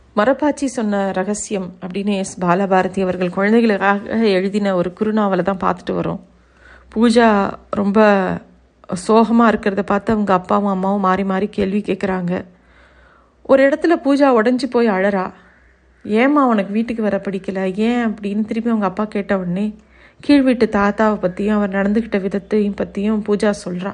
மரப்பாச்சி சொன்ன ரகசியம் அப்படின்னு எஸ் பாலபாரதி அவர்கள் குழந்தைகளுக்காக எழுதின ஒரு குறுநாவலை தான் பார்த்துட்டு வரோம் பூஜா ரொம்ப சோகமாக இருக்கிறத பார்த்து அவங்க அப்பாவும் அம்மாவும் மாறி மாறி கேள்வி கேட்குறாங்க ஒரு இடத்துல பூஜா உடஞ்சி போய் அழறா ஏம்மா உனக்கு வீட்டுக்கு வர பிடிக்கல ஏன் அப்படின்னு திருப்பி அவங்க அப்பா கேட்ட உடனே கீழ் வீட்டு தாத்தாவை பற்றியும் அவர் நடந்துக்கிட்ட விதத்தையும் பற்றியும் பூஜா சொல்கிறா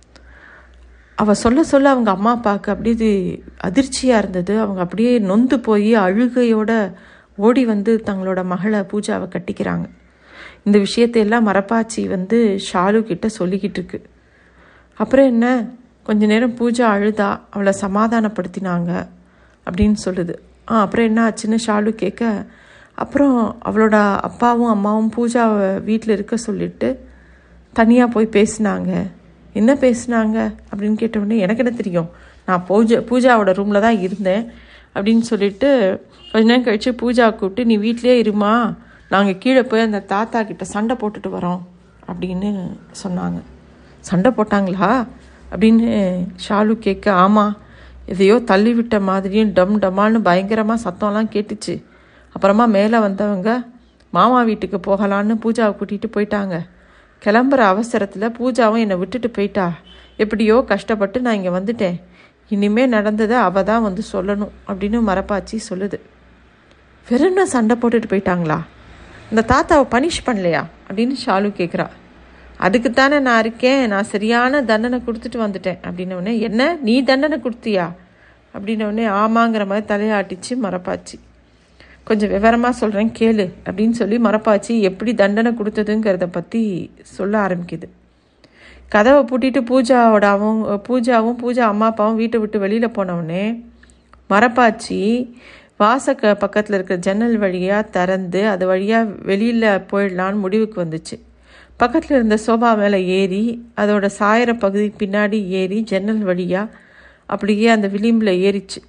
அவள் சொல்ல சொல்ல அவங்க அம்மா அப்பாவுக்கு அப்படியே இது அதிர்ச்சியாக இருந்தது அவங்க அப்படியே நொந்து போய் அழுகையோட ஓடி வந்து தங்களோட மகளை பூஜாவை கட்டிக்கிறாங்க இந்த விஷயத்தையெல்லாம் மரப்பாச்சி வந்து ஷாலு கிட்ட சொல்லிக்கிட்டு இருக்கு அப்புறம் என்ன கொஞ்ச நேரம் பூஜா அழுதா அவளை சமாதானப்படுத்தினாங்க அப்படின்னு சொல்லுது ஆ அப்புறம் என்ன ஆச்சுன்னு ஷாலு கேட்க அப்புறம் அவளோட அப்பாவும் அம்மாவும் பூஜாவை வீட்டில் இருக்க சொல்லிட்டு தனியாக போய் பேசினாங்க என்ன பேசுனாங்க அப்படின்னு கேட்ட உடனே எனக்கு என்ன தெரியும் நான் பூஜா பூஜாவோட ரூமில் தான் இருந்தேன் அப்படின்னு சொல்லிட்டு கொஞ்ச நேரம் கழித்து பூஜா கூப்பிட்டு நீ வீட்டிலே இருமா நாங்கள் கீழே போய் அந்த தாத்தா கிட்ட சண்டை போட்டுட்டு வரோம் அப்படின்னு சொன்னாங்க சண்டை போட்டாங்களா அப்படின்னு ஷாலு கேட்க ஆமாம் எதையோ தள்ளி விட்ட மாதிரியும் டம் டமால்னு பயங்கரமாக சத்தம்லாம் கேட்டுச்சு அப்புறமா மேலே வந்தவங்க மாமா வீட்டுக்கு போகலான்னு பூஜாவை கூட்டிகிட்டு போயிட்டாங்க கிளம்புற அவசரத்தில் பூஜாவும் என்னை விட்டுட்டு போயிட்டா எப்படியோ கஷ்டப்பட்டு நான் இங்கே வந்துட்டேன் இனிமே நடந்ததை அவள் தான் வந்து சொல்லணும் அப்படின்னு மரப்பாச்சி சொல்லுது வெறும்னா சண்டை போட்டுட்டு போயிட்டாங்களா இந்த தாத்தாவை பனிஷ் பண்ணலையா அப்படின்னு ஷாலு கேட்குறா அதுக்கு தானே நான் இருக்கேன் நான் சரியான தண்டனை கொடுத்துட்டு வந்துட்டேன் அப்படின்னோடனே என்ன நீ தண்டனை கொடுத்தியா அப்படின்னோடனே ஆமாங்கிற மாதிரி தலையாட்டிச்சு மரப்பாச்சி கொஞ்சம் விவரமாக சொல்கிறேன் கேளு அப்படின்னு சொல்லி மரப்பாச்சி எப்படி தண்டனை கொடுத்ததுங்கிறத பற்றி சொல்ல ஆரம்பிக்குது கதவை பூட்டிட்டு பூஜாவோடாவும் பூஜாவும் பூஜா அம்மா அப்பாவும் வீட்டை விட்டு வெளியில் போனவுடனே மரப்பாச்சி வாசக்க பக்கத்தில் இருக்கிற ஜன்னல் வழியாக திறந்து அது வழியாக வெளியில் போயிடலான்னு முடிவுக்கு வந்துச்சு பக்கத்தில் இருந்த சோபா மேலே ஏறி அதோட சாயிற பகுதி பின்னாடி ஏறி ஜன்னல் வழியாக அப்படியே அந்த விளிம்பில் ஏறிச்சு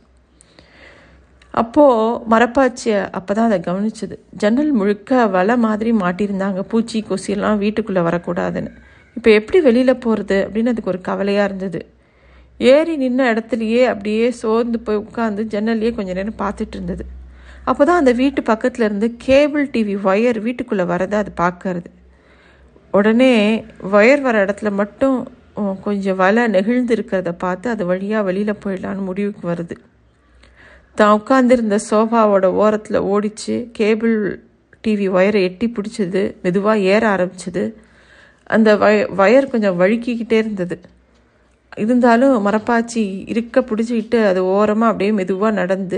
அப்போது மரப்பாச்சி அப்போ தான் அதை கவனிச்சது ஜன்னல் முழுக்க வலை மாதிரி மாட்டியிருந்தாங்க பூச்சி கொசியெல்லாம் வீட்டுக்குள்ளே வரக்கூடாதுன்னு இப்போ எப்படி வெளியில் போகிறது அப்படின்னு அதுக்கு ஒரு கவலையாக இருந்தது ஏறி நின்ன இடத்துலையே அப்படியே சோர்ந்து போய் உட்காந்து ஜன்னல்லையே கொஞ்ச நேரம் பார்த்துட்டு இருந்தது அப்போ தான் அந்த வீட்டு பக்கத்தில் இருந்து கேபிள் டிவி ஒயர் வீட்டுக்குள்ளே வரதை அது பார்க்கறது உடனே ஒயர் வர இடத்துல மட்டும் கொஞ்சம் வலை நெகிழ்ந்து இருக்கிறத பார்த்து அது வழியாக வெளியில் போயிடலான்னு முடிவுக்கு வருது தான் உட்காந்துருந்த சோஃபாவோட ஓரத்தில் ஓடிச்சு கேபிள் டிவி ஒயரை எட்டி பிடிச்சது மெதுவாக ஏற ஆரம்பிச்சது அந்த வய வயர் கொஞ்சம் வழுக்கிக்கிட்டே இருந்தது இருந்தாலும் மரப்பாச்சி இருக்க பிடிச்சிக்கிட்டு அது ஓரமாக அப்படியே மெதுவாக நடந்து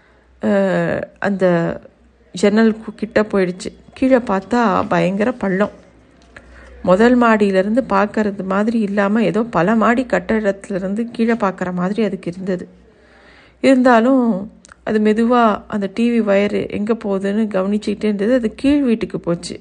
அந்த ஜன்னல் கிட்ட போயிடுச்சு கீழே பார்த்தா பயங்கர பள்ளம் முதல் மாடியிலேருந்து பார்க்கறது மாதிரி இல்லாமல் ஏதோ பல மாடி கட்டடத்துலேருந்து கீழே பார்க்குற மாதிரி அதுக்கு இருந்தது இருந்தாலும் அது மெதுவாக அந்த டிவி ஒயரு எங்கே போகுதுன்னு கவனிச்சுக்கிட்டே இருந்தது அது கீழ் வீட்டுக்கு போச்சு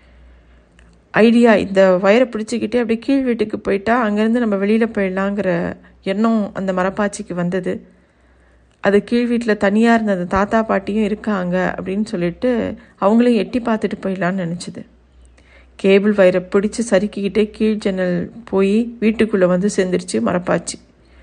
ஐடியா இந்த வயரை பிடிச்சிக்கிட்டே அப்படியே கீழ் வீட்டுக்கு போயிட்டா அங்கேருந்து நம்ம வெளியில் போயிடலாங்கிற எண்ணம் அந்த மரப்பாச்சிக்கு வந்தது அது கீழ் வீட்டில் தனியாக இருந்த அந்த தாத்தா பாட்டியும் இருக்காங்க அப்படின்னு சொல்லிட்டு அவங்களையும் எட்டி பார்த்துட்டு போயிடலான்னு நினச்சிது கேபிள் வயரை பிடிச்சி சறுக்கிக்கிட்டே கீழ் ஜன்னல் போய் வீட்டுக்குள்ளே வந்து சேர்ந்துருச்சு மரப்பாச்சி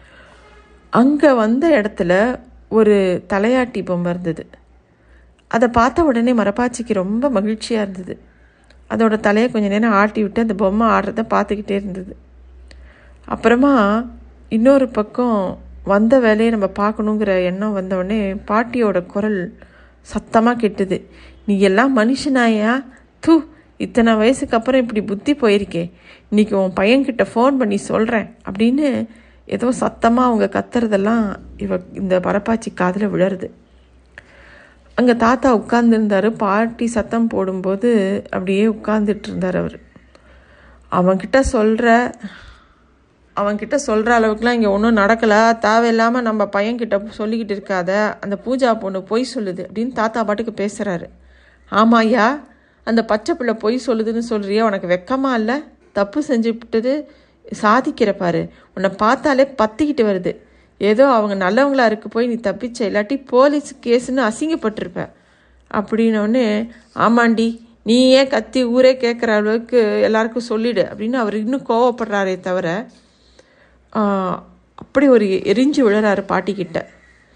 அங்கே வந்த இடத்துல ஒரு தலையாட்டி பொம்மை இருந்தது அதை பார்த்த உடனே மரப்பாச்சிக்கு ரொம்ப மகிழ்ச்சியாக இருந்தது அதோட தலையை கொஞ்சம் நேரம் ஆட்டி விட்டு அந்த பொம்மை ஆடுறத பார்த்துக்கிட்டே இருந்தது அப்புறமா இன்னொரு பக்கம் வந்த வேலையை நம்ம பார்க்கணுங்கிற எண்ணம் வந்தவுடனே பாட்டியோட குரல் சத்தமாக கெட்டுது நீ எல்லாம் மனுஷனாயா தூ இத்தனை வயசுக்கு அப்புறம் இப்படி புத்தி போயிருக்கே இன்னைக்கு உன் பையன்கிட்ட ஃபோன் பண்ணி சொல்கிறேன் அப்படின்னு ஏதோ சத்தமாக அவங்க கத்துறதெல்லாம் இவ இந்த பரப்பாச்சி காதில் விழருது அங்கே தாத்தா உட்கார்ந்துருந்தார் பாட்டி சத்தம் போடும்போது அப்படியே உட்கார்ந்துட்டு இருந்தார் அவர் அவன்கிட்ட சொல்கிற அவன்கிட்ட சொல்கிற அளவுக்குலாம் இங்கே ஒன்றும் நடக்கலை தேவையில்லாமல் நம்ம பையன்கிட்ட சொல்லிக்கிட்டு இருக்காத அந்த பூஜா பொண்ணு பொய் சொல்லுது அப்படின்னு தாத்தா பாட்டுக்கு பேசுகிறாரு ஆமாய்யா அந்த பச்சை பிள்ளை பொய் சொல்லுதுன்னு சொல்கிறியா உனக்கு வெக்கமா இல்லை தப்பு செஞ்சுவிட்டது சாதிக்கிற பாரு உன்னை பார்த்தாலே பத்திக்கிட்டு வருது ஏதோ அவங்க நல்லவங்களா இருக்கு போய் நீ தப்பிச்ச இல்லாட்டி போலீஸ் கேஸுன்னு அசிங்கப்பட்டிருப்ப அப்படின்னோடனே ஆமாண்டி நீ ஏன் கத்தி ஊரே கேட்குற அளவுக்கு எல்லாருக்கும் சொல்லிடு அப்படின்னு அவர் இன்னும் கோவப்படுறாரே தவிர அப்படி ஒரு எரிஞ்சு விழுறாரு பாட்டிக்கிட்ட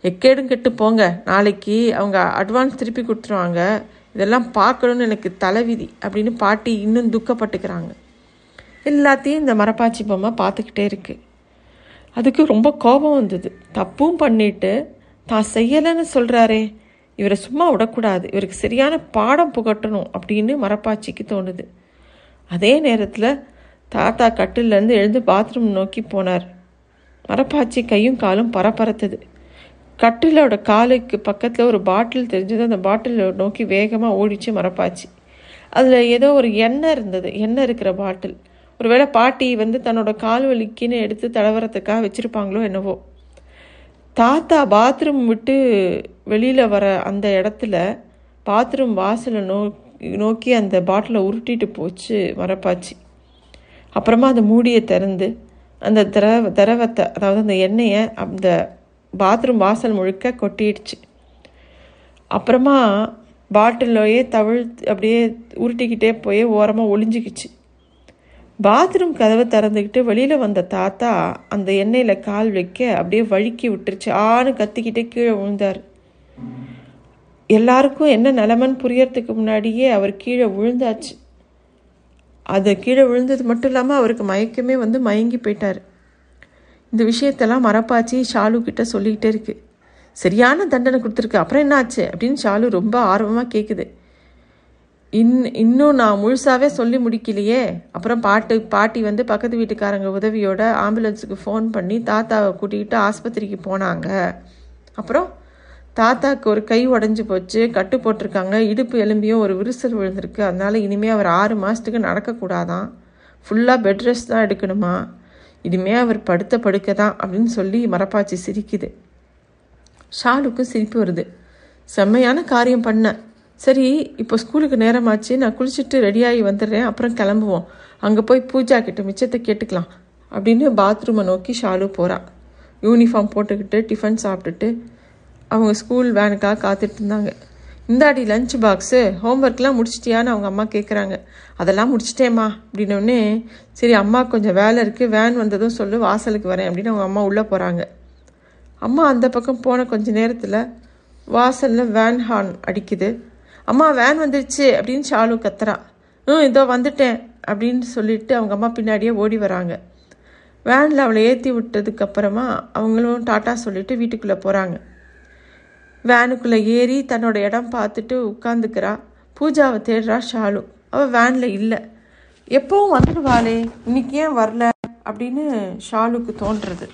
எக்கேடும் கெட்டு போங்க நாளைக்கு அவங்க அட்வான்ஸ் திருப்பி கொடுத்துருவாங்க இதெல்லாம் பார்க்கணுன்னு எனக்கு தலைவிதி அப்படின்னு பாட்டி இன்னும் துக்கப்பட்டுக்கிறாங்க எல்லாத்தையும் இந்த மரப்பாச்சி பொம்மை பார்த்துக்கிட்டே இருக்கு அதுக்கு ரொம்ப கோபம் வந்தது தப்பும் பண்ணிட்டு தான் செய்யலைன்னு சொல்கிறாரே இவரை சும்மா விடக்கூடாது இவருக்கு சரியான பாடம் புகட்டணும் அப்படின்னு மரப்பாச்சிக்கு தோணுது அதே நேரத்தில் தாத்தா கட்டிலேருந்து எழுந்து பாத்ரூம் நோக்கி போனார் மரப்பாச்சி கையும் காலும் பரபரத்தது கட்டிலோட காலுக்கு பக்கத்தில் ஒரு பாட்டில் தெரிஞ்சது அந்த பாட்டிலை நோக்கி வேகமாக ஓடிச்சு மரப்பாச்சி அதில் ஏதோ ஒரு எண்ணெய் இருந்தது எண்ணெய் இருக்கிற பாட்டில் ஒருவேளை பாட்டி வந்து தன்னோட கால் வலிக்குன்னு எடுத்து தடவரத்துக்காக வச்சுருப்பாங்களோ என்னவோ தாத்தா பாத்ரூம் விட்டு வெளியில் வர அந்த இடத்துல பாத்ரூம் வாசலை நோ நோக்கி அந்த பாட்டிலை உருட்டிட்டு போச்சு மரப்பாச்சி அப்புறமா அந்த மூடியை திறந்து அந்த திரவ திரவத்தை அதாவது அந்த எண்ணெயை அந்த பாத்ரூம் வாசல் முழுக்க கொட்டிடுச்சு அப்புறமா பாட்டிலையே தவிழ் அப்படியே உருட்டிக்கிட்டே போய் ஓரமாக ஒளிஞ்சிக்கிச்சு பாத்ரூம் கதவை திறந்துக்கிட்டு வெளியில் வந்த தாத்தா அந்த எண்ணெயில் கால் வைக்க அப்படியே வழுக்கி விட்டுருச்சு ஆன்னு கத்திக்கிட்டே கீழே விழுந்தார் எல்லாருக்கும் என்ன நிலமன்னு புரியறதுக்கு முன்னாடியே அவர் கீழே விழுந்தாச்சு அது கீழே விழுந்தது மட்டும் இல்லாமல் அவருக்கு மயக்கமே வந்து மயங்கி போயிட்டார் இந்த விஷயத்தெல்லாம் மரப்பாச்சி ஷாலு கிட்ட சொல்லிக்கிட்டே இருக்கு சரியான தண்டனை கொடுத்துருக்கு அப்புறம் என்னாச்சு அப்படின்னு ஷாலு ரொம்ப ஆர்வமாக கேட்குது இன் இன்னும் நான் முழுசாவே சொல்லி முடிக்கலையே அப்புறம் பாட்டு பாட்டி வந்து பக்கத்து வீட்டுக்காரங்க உதவியோட ஆம்புலன்ஸுக்கு ஃபோன் பண்ணி தாத்தாவை கூட்டிக்கிட்டு ஆஸ்பத்திரிக்கு போனாங்க அப்புறம் தாத்தாக்கு ஒரு கை உடஞ்சி போச்சு கட்டு போட்டிருக்காங்க இடுப்பு எலும்பியும் ஒரு விரிசல் விழுந்திருக்கு அதனால இனிமேல் அவர் ஆறு மாதத்துக்கு நடக்கக்கூடாதான் ஃபுல்லாக பெட் ரெஸ்ட் தான் எடுக்கணுமா இனிமே அவர் படுத்த படுக்க தான் அப்படின்னு சொல்லி மரப்பாச்சி சிரிக்குது ஷாலுக்கும் சிரிப்பு வருது செம்மையான காரியம் பண்ணேன் சரி இப்போ ஸ்கூலுக்கு நேரமாச்சு நான் குளிச்சுட்டு ரெடியாகி வந்துடுறேன் அப்புறம் கிளம்புவோம் அங்கே போய் பூஜா கிட்ட மிச்சத்தை கேட்டுக்கலாம் அப்படின்னு பாத்ரூமை நோக்கி ஷாலு போகிறா யூனிஃபார்ம் போட்டுக்கிட்டு டிஃபன் சாப்பிட்டுட்டு அவங்க ஸ்கூல் வேனுக்காக காத்துட்டு இருந்தாங்க இந்தாடி லஞ்ச் பாக்ஸு ஹோம்ஒர்க்லாம் முடிச்சிட்டியான்னு அவங்க அம்மா கேட்குறாங்க அதெல்லாம் முடிச்சிட்டேம்மா அப்படின்னோடனே சரி அம்மா கொஞ்சம் வேலை இருக்குது வேன் வந்ததும் சொல்லு வாசலுக்கு வரேன் அப்படின்னு அவங்க அம்மா உள்ளே போகிறாங்க அம்மா அந்த பக்கம் போன கொஞ்ச நேரத்தில் வாசலில் வேன் ஹார்ன் அடிக்குது அம்மா வேன் வந்துருச்சு அப்படின்னு ஷாலு கத்துறா ம் இதோ வந்துட்டேன் அப்படின்னு சொல்லிட்டு அவங்க அம்மா பின்னாடியே ஓடி வராங்க வேனில் அவளை ஏற்றி விட்டதுக்கு அப்புறமா அவங்களும் டாட்டா சொல்லிட்டு வீட்டுக்குள்ளே போகிறாங்க வேனுக்குள்ளே ஏறி தன்னோட இடம் பார்த்துட்டு உட்காந்துக்கிறா பூஜாவை தேடுறா ஷாலு அவள் வேனில் இல்லை எப்பவும் வந்துடுவாளே இன்னைக்கு ஏன் வரல அப்படின்னு ஷாலுக்கு தோன்றுறது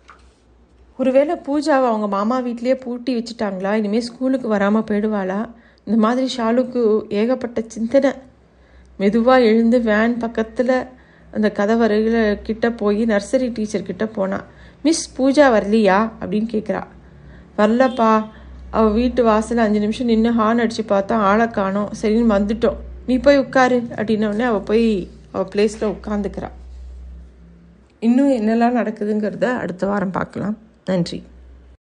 ஒருவேளை பூஜாவை அவங்க மாமா வீட்லேயே பூட்டி வச்சுட்டாங்களா இனிமேல் ஸ்கூலுக்கு வராமல் போயிடுவாளா இந்த மாதிரி ஷாலுக்கு ஏகப்பட்ட சிந்தனை மெதுவாக எழுந்து வேன் பக்கத்தில் அந்த கதவருகில் கிட்ட போய் நர்சரி டீச்சர் கிட்ட போனா மிஸ் பூஜா வரலையா அப்படின்னு கேட்குறா வரலப்பா அவள் வீட்டு வாசலில் அஞ்சு நிமிஷம் நின்று ஹார்ன் அடித்து பார்த்தா ஆளை காணோம் சரின்னு வந்துட்டோம் நீ போய் உட்காரு அப்படின்னோடனே அவள் போய் அவள் பிளேஸில் உட்காந்துக்கிறா இன்னும் என்னெல்லாம் நடக்குதுங்கிறத அடுத்த வாரம் பார்க்கலாம் நன்றி